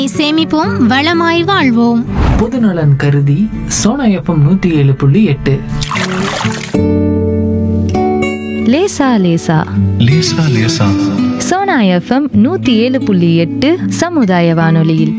சேமிப்போம் வளமாய் வாழ்வோம் பொதுநலன் கருதி சோனா எஃப்எம் நூத்தி ஏழு புள்ளி எட்டு லேசா லேசா லேசா லேசா சோனா எஃப்எம் நூத்தி ஏழு புள்ளி எட்டு சமுதாய வானொலியில்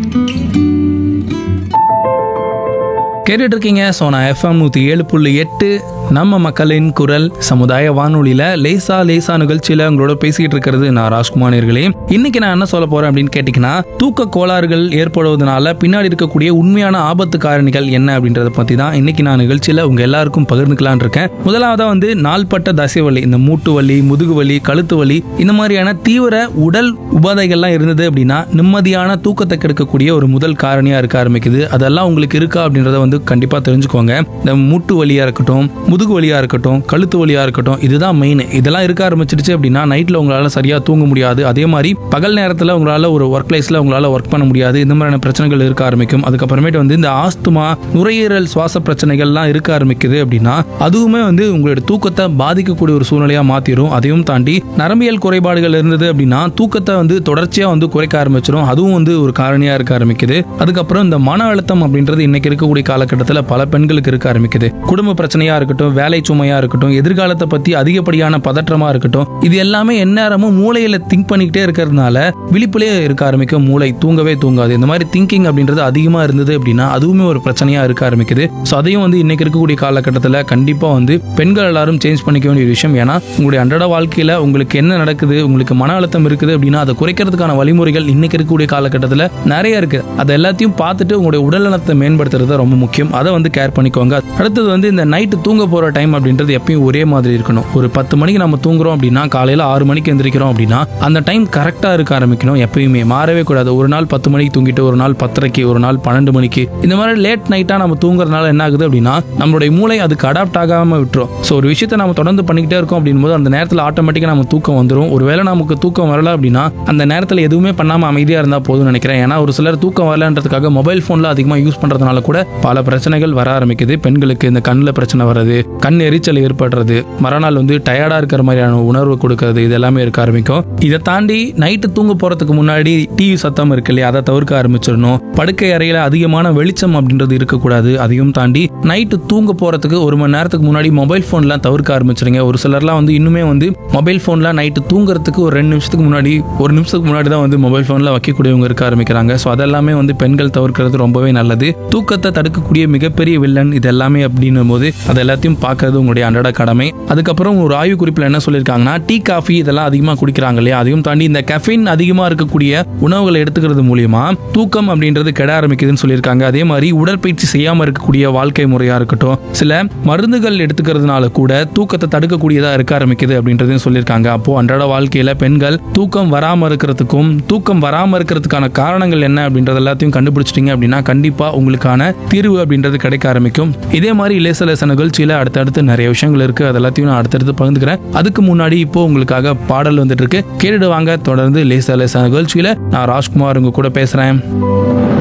கேட்டுட்டு இருக்கீங்க சோனா எஃப்எம் நூற்றி ஏழு புள்ளி எட்டு நம்ம மக்களின் குரல் சமுதாய வானொலியில் லேசா லேசா நிகழ்ச்சியில் உங்களோட பேசிக்கிட்டு இருக்கிறது நான் ராஜ்குமார் நேர்களே இன்னைக்கு நான் என்ன சொல்ல போறேன் அப்படின்னு கேட்டிங்கன்னா தூக்க கோளாறுகள் ஏற்படுவதனால பின்னாடி இருக்கக்கூடிய உண்மையான ஆபத்து காரணிகள் என்ன அப்படின்றத பற்றி தான் இன்னைக்கு நான் நிகழ்ச்சியில் உங்க எல்லாருக்கும் பகிர்ந்துக்கலாம்னு இருக்கேன் முதலாவதா வந்து நாள்பட்ட தசை வலி இந்த மூட்டு வலி முதுகு வலி கழுத்து வலி இந்த மாதிரியான தீவிர உடல் உபாதைகள்லாம் இருந்தது அப்படின்னா நிம்மதியான தூக்கத்தை கெடுக்கக்கூடிய ஒரு முதல் காரணியா இருக்க ஆரம்பிக்குது அதெல்லாம் உங்களுக்கு இருக்கா அப்படின்றத வந்து கண்டிப்பா தெரிஞ்சுக்கோங்க இந்த மூட்டு வலியா இருக்கட்டும் முதுகு வலியா இருக்கட்டும் கழுத்து வலியா இருக்கட்டும் இதுதான் மெயின் இதெல்லாம் இருக்க ஆரம்பிச்சிடுச்சு அப்படின்னா நைட்ல உங்களால சரியா தூங்க முடியாது அதே மாதிரி பகல் நேரத்துல உங்களால ஒரு ஒர்க் பிளேஸ்ல உங்களால ஒர்க் பண்ண முடியாது இந்த மாதிரியான பிரச்சனைகள் இருக்க ஆரம்பிக்கும் அதுக்கப்புறமேட்டு வந்து இந்த ஆஸ்துமா நுரையீரல் சுவாச பிரச்சனைகள்லாம் இருக்க ஆரம்பிக்குது அப்படின்னா அதுவுமே வந்து உங்களுடைய தூக்கத்தை பாதிக்கக்கூடிய ஒரு சூழ்நிலையா மாத்திரும் அதையும் தாண்டி நரம்பியல் குறைபாடுகள் இருந்தது அப்படின்னா தூக்கத்தை வந்து தொடர்ச்சியா வந்து குறைக்க ஆரம்பிச்சிடும் அதுவும் வந்து ஒரு காரணியா இருக்க ஆரம்பிக்குது அதுக்கப்புறம் இந்த மன அழுத்தம் அப்படின்றது இன்னைக்கு இருக்கக்கூடிய காலகட்டத்தில் பல பெண்களுக்கு இருக்க ஆரம்பிக்குது குடும்ப பிரச்சனையா இருக்கட்டும் வேலை சுமையா இருக்கட்டும் எதிர்காலத்தை பத்தி அதிகப்படியான பதற்றமா இருக்கட்டும் இது எல்லாமே எந்நேரமும் மூளையில திங்க் பண்ணிக்கிட்டே இருக்கிறதுனால விழிப்புலயே இருக்க ஆரம்பிக்கும் மூளை தூங்கவே தூங்காது இந்த மாதிரி திங்கிங் அப்படின்றது அதிகமா இருந்தது அப்படின்னா அதுவுமே ஒரு பிரச்சனையா இருக்க ஆரம்பிக்குது ஸோ அதையும் வந்து இன்னைக்கு இருக்கக்கூடிய காலகட்டத்தில் கண்டிப்பா வந்து பெண்கள் எல்லாரும் சேஞ்ச் பண்ணிக்க வேண்டிய ஒரு விஷயம் ஏன்னா உங்களுடைய அன்றாட வாழ்க்கையில உங்களுக்கு என்ன நடக்குது உங்களுக்கு மன அழுத்தம் இருக்குது அப்படின்னா அதை குறைக்கிறதுக்கான வழிமுறைகள் இன்னைக்கு இருக்கக்கூடிய காலகட்டத்தில் நிறைய இருக்கு அதை எல்லாத்தையும் பார்த்துட்டு உங்களுடைய உடல்நலத்தை மேம்படுத்துறது ரொம்ப முக்கியம் அதை வந்து கேர் பண்ணிக்கோங்க அடுத்தது வந்து இந்த நைட்டு தூங்க போற டைம் அப்படின்றது எப்பயும் ஒரே மாதிரி இருக்கணும் ஒரு பத்து மணிக்கு நம்ம தூங்குறோம் அப்படின்னா காலையில ஆறு மணிக்கு எந்திரிக்கிறோம் அப்படின்னா அந்த டைம் கரெக்டா இருக்க ஆரம்பிக்கணும் எப்பயுமே மாறவே கூடாது ஒரு நாள் பத்து மணிக்கு தூங்கிட்டு ஒரு நாள் பத்தரைக்கு ஒரு நாள் பன்னெண்டு மணிக்கு இந்த மாதிரி லேட் நைட்டா நம்ம தூங்குறதுனால என்ன ஆகுது அப்படின்னா நம்மளுடைய மூளை அதுக்கு அடாப்ட் ஆகாம விட்டுரும் ஸோ ஒரு விஷயத்தை நம்ம தொடர்ந்து பண்ணிக்கிட்டே இருக்கோம் அப்படின் போது அந்த நேரத்தில் ஆட்டோமேட்டிக்காக நம்ம தூக்கம் வந்துடும் ஒருவேளை நமக்கு தூக்கம் வரல அப்படின்னா அந்த நேரத்தில் எதுவுமே பண்ணாமல் அமைதியாக இருந்தால் போதும்னு நினைக்கிறேன் ஏன்னா ஒரு சிலர் தூக்கம் வரலன்றதுக்காக மொபைல் ஃபோனில் அதிகமாக யூஸ் பண்ணுறதுனால கூட பல பிரச்சனைகள் வர ஆரம்பிக்குது பெண்களுக்கு இந்த கண்ணில் பிரச்சனை வர்றது கண் எரிச்சல் ஏற்படுறது மறுநாள் வந்து டயர்டாக இருக்கிற மாதிரியான உணர்வு கொடுக்கறது இது எல்லாமே இருக்க ஆரம்பிக்கும் இதை தாண்டி நைட்டு தூங்க போகிறதுக்கு முன்னாடி டிவி சத்தம் இருக்கு இல்லையா அதை தவிர்க்க ஆரம்பிச்சிடணும் படுக்கை அறையில் அதிகமான வெளிச்சம் அப்படின்றது இருக்கக்கூடாது அதையும் தாண்டி நைட்டு தூங்க போகிறதுக்கு ஒரு மணி நேரத்துக்கு முன்னாடி மொபைல் ஃபோன்லாம் தவிர்க்க ஆரம்பிச்சிருங்க ஒரு சிலர்லாம் வந்து இன்னுமே வந்து மொபைல் ஃபோன்லாம் நைட்டு தூங்குறதுக்கு ஒரு ரெண்டு நிமிஷத்துக்கு முன்னாடி ஒரு நிமிஷத்துக்கு முன்னாடி தான் வந்து மொபைல் ஃபோனில் வைக்கக்கூடியவங்க இருக்க ஆரம்பிக்கிறாங்க ஸோ அதெல்லாமே வந்து பெண்கள் தவிர்க்கிறது ரொம்பவே நல்லது தூக்கத்தை தடுக்கக்கூடிய மிகப்பெரிய வில்லன் இது எல்லாமே அப்படின்னும் போது அது எல்லாத்தையும் பார்க்கறது உங்களுடைய அன்றாட கடமை அதுக்கப்புறம் ஒரு ஆய்வு குறிப்பில் என்ன சொல்லியிருக்காங்கன்னா டீ காஃபி இதெல்லாம் அதிகமாக குடிக்கிறாங்க இல்லையா அதையும் தாண்டி இந்த கெஃபின் அதிகமாக இருக்கக்கூடிய உணவுகளை எடுத்துக்கிறது மூலியமா தூக்கம் அப்படின்றது கெட ஆரம்பிக்குதுன்னு சொல்லியிருக்காங்க அதே மாதிரி உடற்பயிற்சி செய்யாமல் இருக்கக்கூடிய வாழ்க்கை முறையா இருக்கட்டும் சில மருந்துகள் எடுத்துக்கிறதுனால கூட தூக்கத்தை தடுக்கக்கூடியதா இருக்க ஆரம்பிக்குது அப்படின்றதையும் சொல்லியிருக்காங்க அப்போ அன்றாட வாழ்க்கையில பெண்கள் தூக்கம் வராம இருக்கிறதுக்கும் தூக்கம் வராம இருக்கிறதுக்கான காரணங்கள் என்ன அப்படின்றது எல்லாத்தையும் கண்டுபிடிச்சிட்டீங்க அப்படின்னா கண்டிப்பா உங்களுக்கான தீர்வு அப்படின்றது கிடைக்க ஆரம்பிக்கும் இதே மாதிரி லேச லேச நிகழ்ச்சியில அடுத்தடுத்து நிறைய விஷயங்கள் இருக்கு அது எல்லாத்தையும் நான் அடுத்தடுத்து பகிர்ந்துக்கிறேன் அதுக்கு முன்னாடி இப்போ உங்களுக்காக பாடல் வந்துட்டு இருக்கு கேட்டுட்டு வாங்க தொடர்ந்து லேச லேச நிகழ்ச்சியில நான் ராஜ்குமார் உங்க கூட பேசுறேன்